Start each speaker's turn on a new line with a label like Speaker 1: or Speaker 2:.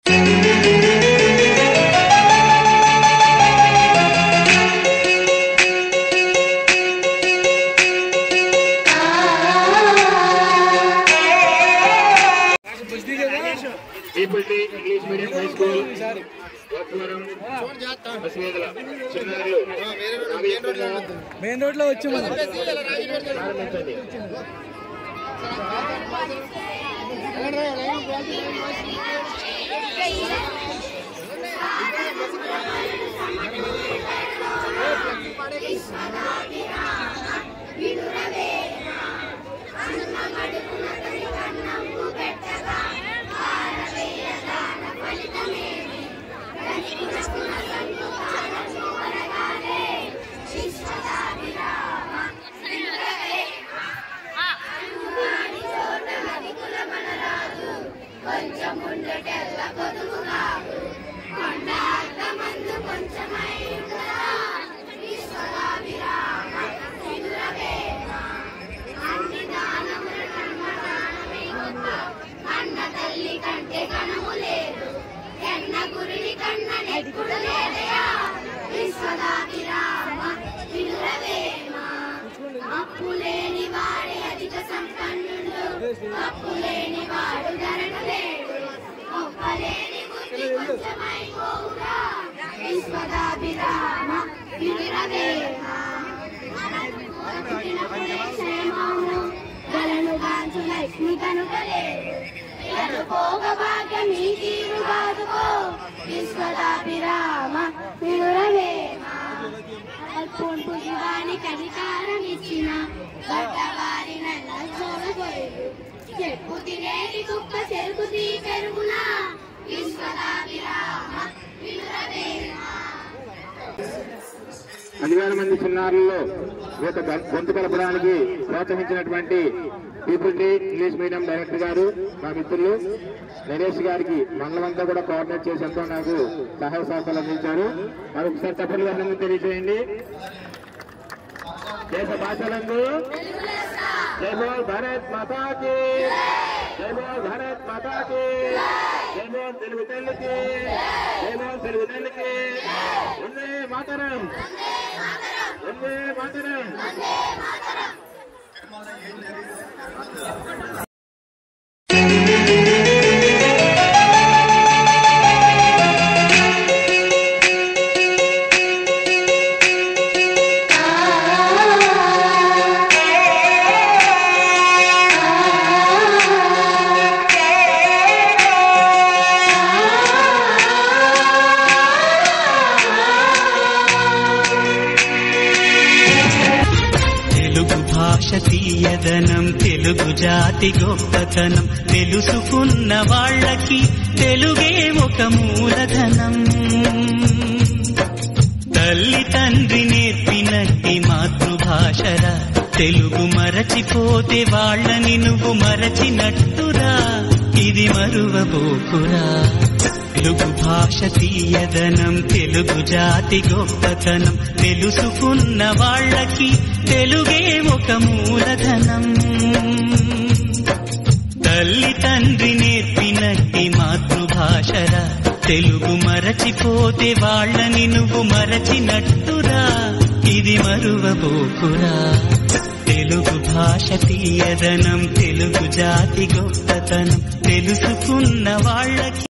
Speaker 1: పీపుల్టీ English medium high school Lakshmavaram Basivedala చిన్నారులు Nageswararao
Speaker 2: main road లో వచ్చి మనం
Speaker 1: ప్రారంభించండి
Speaker 3: అన్న తల్లి కంటే కనము లేదు ఎన్న గురిని కన్న నెక్కుడు లేదయా విశ్వదాభిరామ వినురవేమ అప్పు లేని వాడే అధిక సంపన్నుడు అప్పు లేని వాడు ధరణ లేడు ఒప్పలేని బుద్ధి కొంచెమైపోవురా విశ్వదాభిరామ వినురవేమ క్షేమమును గలను గాంచు లక్ష్మి కనుకలేదు ఎదుకోగ భాగ్యం ఈ తీరు కాదుకో విశ్వదాభిరామ వినురవేమ అల్పోన్పు శివానికి అధికారం ఇచ్చిన గడ్డవారి నల్ల చూడబోయేది చెప్పు తినేటి కుక్క చెరుకు తీ పెరుగున విశ్వదాభిరామ వినురవేమ
Speaker 1: పదివేల మంది చిన్నారులలో ఈ యొక్క గొ- గొంతు కలపడానికి ప్రోత్సహించినటువంటి పీపుల్టీ ఇంగ్లీష్ మీడియం డైరెక్టర్ గారు మా మిత్రులు నరేష్ గారికి మండలం అంతా కూడా కోఆర్డినేట్ చేసి ఎంతో నాకు సహాయ సహకారాలు అందించారు మరి ఒకసారి తప్పని వర్ణంగా తెలియజేయండి దేశ భాషలందు జై బోల్ భారత్ మాతాకి జై బోల్ భారత్ మాతాకి జై బోల్ తెలుగు తల్లికి జై బోల్ తెలుగు తల్లికి వందే మాతరం వందే మాతరం
Speaker 4: తెలుగు భాష తీయదనం తెలుగు జాతి గొప్పతనం తెలుసుకున్న వాళ్ళకి తెలుగే ఒక మూలధనం తల్లి తండ్రి నేర్పినట్టి మాతృభాషరా తెలుగు మరచిపోతే వాళ్ళని నువ్వు మరచినట్టురా ఇది మరువబోకురా తెలుగు భాష తీయదనం తెలుగు జాతి గొప్పతనం తెలుసుకున్న వాళ్ళకి తెలుగే ఒక మూలధనం తల్లి తండ్రి నేర్పినట్టి మాతృభాషరా తెలుగు మరచిపోతే వాళ్ళని నువ్వు మరచినట్టురా ఇది మరువబోకురా తెలుగు భాష తీయదనం తెలుగు జాతి గొప్పతనం తెలుసుకున్న వాళ్ళకి